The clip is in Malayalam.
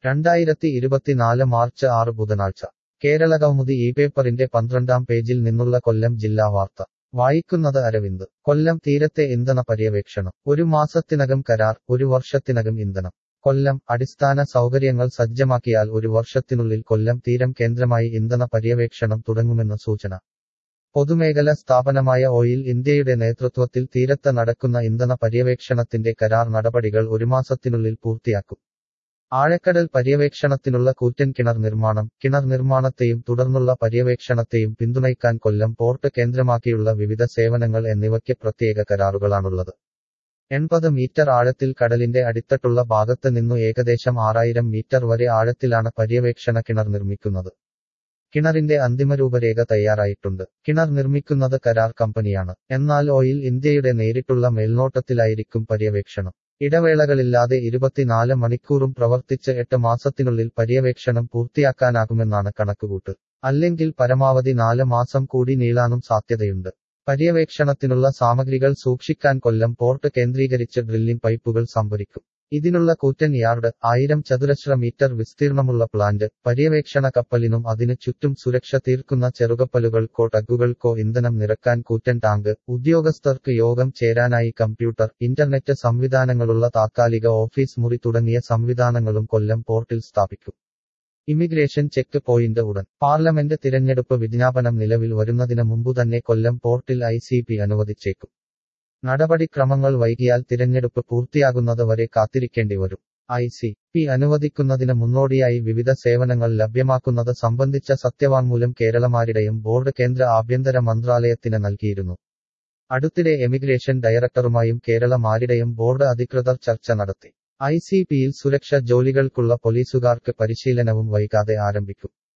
രണ്ടായിരത്തി ഇരുപത്തിനാല് മാർച്ച് ആറ് ബുധനാഴ്ച കേരളകൗമുദി ഈ പേപ്പറിന്റെ പന്ത്രണ്ടാം പേജിൽ നിന്നുള്ള കൊല്ലം ജില്ലാ വാർത്ത വായിക്കുന്നത് അരവിന്ദ് കൊല്ലം തീരത്തെ ഇന്ധന പര്യവേക്ഷണം ഒരു മാസത്തിനകം കരാർ ഒരു വർഷത്തിനകം ഇന്ധനം കൊല്ലം അടിസ്ഥാന സൗകര്യങ്ങൾ സജ്ജമാക്കിയാൽ ഒരു വർഷത്തിനുള്ളിൽ കൊല്ലം തീരം കേന്ദ്രമായി ഇന്ധന പര്യവേക്ഷണം തുടങ്ങുമെന്ന് സൂചന പൊതുമേഖല സ്ഥാപനമായ ഓയിൽ ഇന്ത്യയുടെ നേതൃത്വത്തിൽ തീരത്ത് നടക്കുന്ന ഇന്ധന പര്യവേക്ഷണത്തിന്റെ കരാർ നടപടികൾ ഒരു മാസത്തിനുള്ളിൽ പൂർത്തിയാക്കും ആഴക്കടൽ പര്യവേക്ഷണത്തിനുള്ള കൂറ്റൻ കിണർ നിർമ്മാണം കിണർ നിർമ്മാണത്തെയും തുടർന്നുള്ള പര്യവേക്ഷണത്തെയും പിന്തുണയ്ക്കാൻ കൊല്ലം പോർട്ട് കേന്ദ്രമാക്കിയുള്ള വിവിധ സേവനങ്ങൾ എന്നിവയ്ക്ക് പ്രത്യേക കരാറുകളാണുള്ളത് എൺപത് മീറ്റർ ആഴത്തിൽ കടലിന്റെ അടിത്തട്ടുള്ള ഭാഗത്ത് നിന്നു ഏകദേശം ആറായിരം മീറ്റർ വരെ ആഴത്തിലാണ് പര്യവേക്ഷണ കിണർ നിർമ്മിക്കുന്നത് കിണറിന്റെ അന്തിമരൂപരേഖ തയ്യാറായിട്ടുണ്ട് കിണർ നിർമ്മിക്കുന്നത് കരാർ കമ്പനിയാണ് എന്നാൽ ഓയിൽ ഇന്ത്യയുടെ നേരിട്ടുള്ള മേൽനോട്ടത്തിലായിരിക്കും പര്യവേക്ഷണം ഇടവേളകളില്ലാതെ ഇരുപത്തിനാല് മണിക്കൂറും പ്രവർത്തിച്ച് എട്ട് മാസത്തിനുള്ളിൽ പര്യവേക്ഷണം പൂർത്തിയാക്കാനാകുമെന്നാണ് കണക്കുകൂട്ട് അല്ലെങ്കിൽ പരമാവധി നാല് മാസം കൂടി നീളാനും സാധ്യതയുണ്ട് പര്യവേക്ഷണത്തിനുള്ള സാമഗ്രികൾ സൂക്ഷിക്കാൻ കൊല്ലം പോർട്ട് കേന്ദ്രീകരിച്ച് ഡ്രില്ലിംഗ് പൈപ്പുകൾ സംഭരിക്കും ഇതിനുള്ള കൂറ്റൻ യാർഡ് ആയിരം ചതുരശ്ര മീറ്റർ വിസ്തീർണമുള്ള പ്ലാന്റ് പര്യവേക്ഷണ കപ്പലിനും അതിനു ചുറ്റും സുരക്ഷ തീർക്കുന്ന ചെറുകപ്പലുകൾക്കോ ടഗുകൾക്കോ ഇന്ധനം നിറക്കാൻ കൂറ്റൻ ടാങ്ക് ഉദ്യോഗസ്ഥർക്ക് യോഗം ചേരാനായി കമ്പ്യൂട്ടർ ഇന്റർനെറ്റ് സംവിധാനങ്ങളുള്ള താത്കാലിക ഓഫീസ് മുറി തുടങ്ങിയ സംവിധാനങ്ങളും കൊല്ലം പോർട്ടിൽ സ്ഥാപിക്കും ഇമിഗ്രേഷൻ ചെക്ക് പോയിന്റ് ഉടൻ പാർലമെന്റ് തിരഞ്ഞെടുപ്പ് വിജ്ഞാപനം നിലവിൽ വരുന്നതിന് മുമ്പുതന്നെ കൊല്ലം പോർട്ടിൽ ഐ സി പി അനുവദിച്ചേക്കും നടപടിക്രമങ്ങൾ വൈകിയാൽ തിരഞ്ഞെടുപ്പ് പൂർത്തിയാകുന്നത് വരെ കാത്തിരിക്കേണ്ടി വരും ഐ സി പി അനുവദിക്കുന്നതിന് മുന്നോടിയായി വിവിധ സേവനങ്ങൾ ലഭ്യമാക്കുന്നത് സംബന്ധിച്ച സത്യവാങ്മൂലം കേരളമാരുടെയും ബോർഡ് കേന്ദ്ര ആഭ്യന്തര മന്ത്രാലയത്തിന് നൽകിയിരുന്നു അടുത്തിടെ എമിഗ്രേഷൻ ഡയറക്ടറുമായും കേരളമാരുടെയും ബോർഡ് അധികൃതർ ചർച്ച നടത്തി ഐ സി പിയിൽ സുരക്ഷ ജോലികൾക്കുള്ള പോലീസുകാർക്ക് പരിശീലനവും വൈകാതെ ആരംഭിക്കും